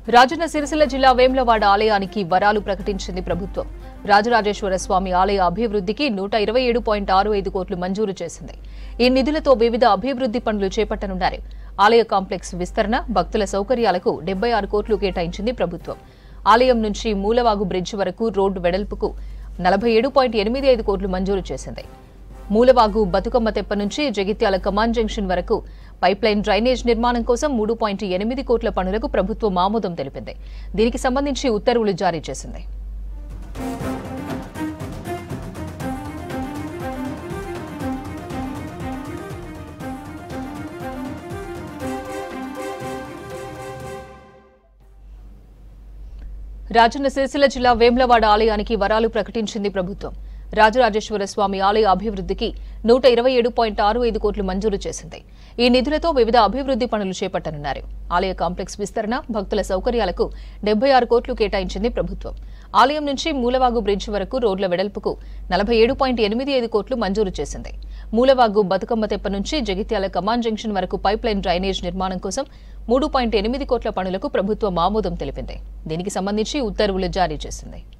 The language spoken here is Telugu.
రాజన్న సిరిసిల్ల జిల్లా వేములవాడ ఆలయానికి వరాలు ప్రకటించింది ప్రభుత్వం రాజరాజేశ్వర స్వామి ఆలయ అభివృద్ధికి నూట ఇరవై ఏడు పాయింట్ ఆరు ఐదు కోట్లు మంజూరు చేసింది ఈ నిధులతో వివిధ అభివృద్ధి పనులు చేపట్టనున్నారు ఆలయ కాంప్లెక్స్ విస్తరణ భక్తుల సౌకర్యాలకు డెబ్బై ఆరు కోట్లు కేటాయించింది ప్రభుత్వం ఆలయం నుంచి మూలవాగు బ్రిడ్జ్ వరకు రోడ్డు వెడల్పుకు నలభై ఏడు పాయింట్ ఎనిమిది ఐదు కోట్లు మంజూరు చేసింది మూలవాగు బతుకమ్మ తెప్ప నుంచి జగిత్యాల కమాండ్ జంక్షన్ వరకు పైప్లైన్ డ్రైనేజ్ నిర్మాణం కోసం మూడు పాయింట్ ఎనిమిది కోట్ల పనులకు ప్రభుత్వం ఆమోదం తెలిపింది దీనికి సంబంధించి ఉత్తర్వులు జారీ చేసింది రాజన్న సిరిసిల్ల జిల్లా వేములవాడ ఆలయానికి వరాలు ప్రకటించింది ప్రభుత్వం రాజరాజేశ్వర స్వామి ఆలయ అభివృద్ధికి నూట ఇరవై ఏడు పాయింట్ ఆరు ఐదు కోట్లు మంజూరు చేసింది ఈ నిధులతో వివిధ అభివృద్ధి పనులు చేపట్టనున్నారు ఆలయ కాంప్లెక్స్ విస్తరణ భక్తుల సౌకర్యాలకు డెబ్బై ఆరు కోట్లు కేటాయించింది ప్రభుత్వం ఆలయం నుంచి మూలవాగు బ్రిడ్జ్ వరకు రోడ్ల వెడల్పుకు నలభై ఏడు పాయింట్ ఎనిమిది ఐదు కోట్లు మంజూరు చేసింది మూలవాగు బతుకమ్మ తెప్ప నుంచి జగిత్యాల కమాండ్ జంక్షన్ వరకు పైప్లైన్ డ్రైనేజ్ నిర్మాణం కోసం మూడు పాయింట్ ఎనిమిది కోట్ల పనులకు ప్రభుత్వం ఆమోదం తెలిపింది దీనికి సంబంధించి ఉత్తర్వులు జారీ చేసింది